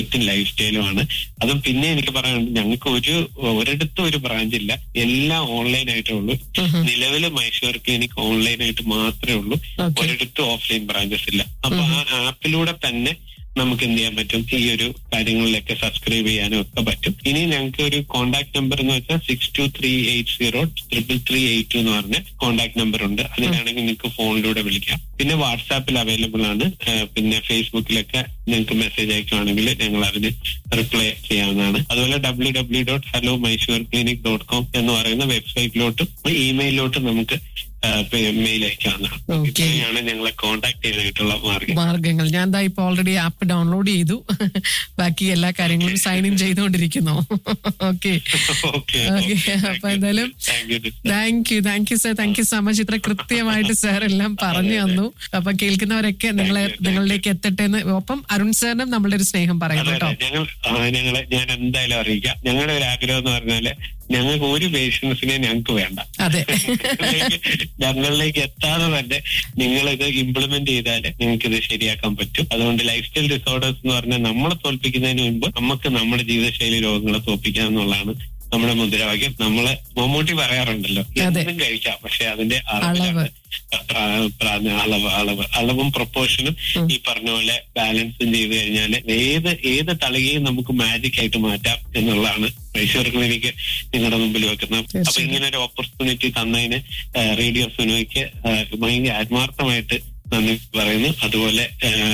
Life സ്റ്റൈലുമാണ് അതും പിന്നെ എനിക്ക് പറയാനുണ്ട് ഞങ്ങൾക്ക് ഒരു ഒരിടത്തും ഒരു ബ്രാഞ്ച് ഇല്ല എല്ലാം ഓൺലൈൻ ആയിട്ടേ ഉള്ളൂ നിലവിൽ മൈസൂർ ക്ലിനിക് ഓൺലൈൻ ആയിട്ട് മാത്രമേ ഉള്ളൂ ഓക്കെ ഒരിടത്തും ഓഫ്ലൈൻ ബ്രാഞ്ചസ് ഇല്ല അപ്പൊ ആ ആപ്പിലൂടെ തന്നെ നമുക്ക് എന്ത് ചെയ്യാൻ പറ്റും ഈ ഒരു കാര്യങ്ങളിലൊക്കെ സബ്സ്ക്രൈബ് ചെയ്യാനും ഒക്കെ പറ്റും ഇനി ഞങ്ങൾക്ക് ഒരു കോൺടാക്ട് നമ്പർ എന്ന് വെച്ചാൽ six two three eight zero triple three eight two എന്ന് പറഞ്ഞ കോൺടാക്ട് നമ്പർ ഉണ്ട് അതിലാണെങ്കിൽ നിങ്ങൾക്ക് ഫോണിലൂടെ വിളിക്കാം പിന്നെ വാട്സാപ്പിൽ അവൈലബിൾ ആണ് ഏഹ് പിന്നെ ഫേസ്ബുക്കിലൊക്കെ നിങ്ങൾക്ക് മെസ്സേജ് അയക്കുവാണെങ്കിൽ ഞങ്ങൾ അതിന് റിപ്ലൈ ചെയ്യാവുന്നതാണ് അതുപോലെ W W dot hello Mysore clinic dot com എന്ന് പറയുന്ന വെബ്സൈറ്റിലോട്ടും ഇമെയിലിലോട്ടും നമുക്ക് മെയിൽ അയക്കാവുന്നതാണ് Okay. ഇത്രയാണ് ഞങ്ങളെ കോൺടാക്ട് ചെയ്യാനായിട്ടുള്ള മാർഗം മാർഗങ്ങൾ ഞാൻ ദാ ഇപ്പൊ ഓൾറെഡി ആപ്പ് ഡൗൺലോഡ് ചെയ്തു ബാക്കി എല്ലാ കാര്യങ്ങളും സൈൻ ഇൻ ചെയ്തുകൊണ്ടിരിക്കുന്നു ഓക്കെ ഓക്കെ ഓക്കെ അപ്പൊ എന്തായാലും thank you thank you sir thank you so much ഇത്ര കൃത്യമായിട്ട് സാർ എല്ലാം പറഞ്ഞു തന്നു അപ്പൊ കേൾക്കുന്നവരൊക്കെ നിങ്ങളെ നിങ്ങളിലേക്ക് എത്തട്ടെ എന്ന് ഒപ്പം അരുൺ സാറിനും നമ്മളുടെ ഒരു സ്നേഹം പറയും അതെ കേട്ടോ അതെ ഞങ്ങൾ ആ, ഞങ്ങളെ ഞാൻ എന്തായാലും അറിയിക്കാം ഞങ്ങളുടെ ഒരു ആഗ്രഹം എന്ന് പറഞ്ഞാല് ഞങ്ങൾക്ക് ഒരു പേഷ്യൻസിനെ ഞങ്ങൾക്ക് വേണ്ട അതെ ഞങ്ങളിലേക്ക് ഞങ്ങളിലേക്ക് എത്താതെ തന്നെ നിങ്ങൾ ഇത് ഇംപ്ലിമെന്റ് ചെയ്താൽ നിങ്ങൾക്ക് ഇത് ശരിയാക്കാൻ പറ്റും അതുകൊണ്ട് ലൈഫ് സ്റ്റൈൽ ഡിസോർഡേഴ്സ് എന്ന് പറഞ്ഞാൽ നമ്മളെ തോൽപ്പിക്കുന്നതിന് മുൻപ് നമുക്ക് നമ്മുടെ ജീവിതശൈലി രോഗങ്ങളെ തോൽപ്പിക്കാം എന്നുള്ളതാണ് നമ്മുടെ മുദ്രാവാക്യം നമ്മള് മമ്മൂട്ടി പറയാറുണ്ടല്ലോ അതെ. എന്തും കഴിക്കാം പക്ഷെ അതിന്റെ അളവ്. അളവിലാണ് പ്രാ- പ്രാ- അളവ് അളവ് അളവും പ്രൊപ്പോർഷനും ഉം. ഈ പറഞ്ഞ പോലെ ബാലൻസും ചെയ്ത് കഴിഞ്ഞാൽ ഏത് ഏത് തളികയും നമുക്ക് മാജിക് ആയിട്ട് മാറ്റാം എന്നുള്ളതാണ് മൈസൂർ ക്ലിനിക്ക് നിങ്ങളുടെ മുമ്പിൽ വെക്കുന്നത് അപ്പൊ തീർച്ചയായും. ഇങ്ങനെ ഒരു ഓപ്പർച്യൂണിറ്റി തന്നതിന് ആ, റേഡിയോ സുനോയ്ക്ക് ആ, ഭയങ്കര ആത്മാർത്ഥമായിട്ട് നന്ദി പറയുന്നു അതുപോലെ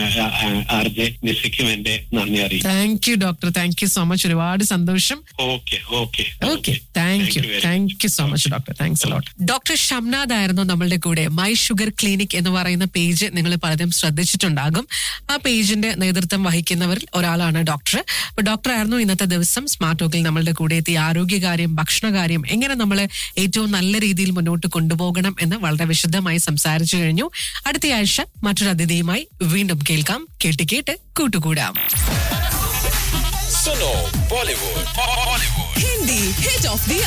ആർ ജെ നിസയ്ക്കും എന്റെ നന്ദി അറിയിക്കും thank you doctor thank you so much ഒരുപാട് സന്തോഷം okay okay okay thank you thank you so much doctor thanks a lot doctor Shamnad ആയിരുന്നു നമ്മളുടെ കൂടെ മൈ ഷുഗർ ക്ലിനിക് എന്ന് പറയുന്ന പേജ് നിങ്ങൾ പലരും ശ്രദ്ധിച്ചിട്ടുണ്ടാകും ആ പേജിന്റെ നേതൃത്വം വഹിക്കുന്നവരിൽ ഒരാളാണ് ഡോക്ടർ അപ്പൊ ഡോക്ടർ ആയിരുന്നു ഇന്നത്തെ ദിവസം സ്മാർട്ട് ടോക്കിൽ നമ്മളുടെ കൂടെ എത്തി ആരോഗ്യകാര്യം ഭക്ഷണകാര്യം എങ്ങനെ നമ്മൾ ഏറ്റവും നല്ല രീതിയിൽ മുന്നോട്ട് കൊണ്ടുപോകണം എന്ന് വളരെ വിശദമായി സംസാരിച്ചു കഴിഞ്ഞു അടുത്ത ആഴ്ച മറ്റൊരു അതിഥിയുമായി വീണ്ടും കേൾക്കാം കേട്ട് കേട്ട് കൂട്ടുകൂടാം Suno Bollywood. Bollywood. Hindi hit of the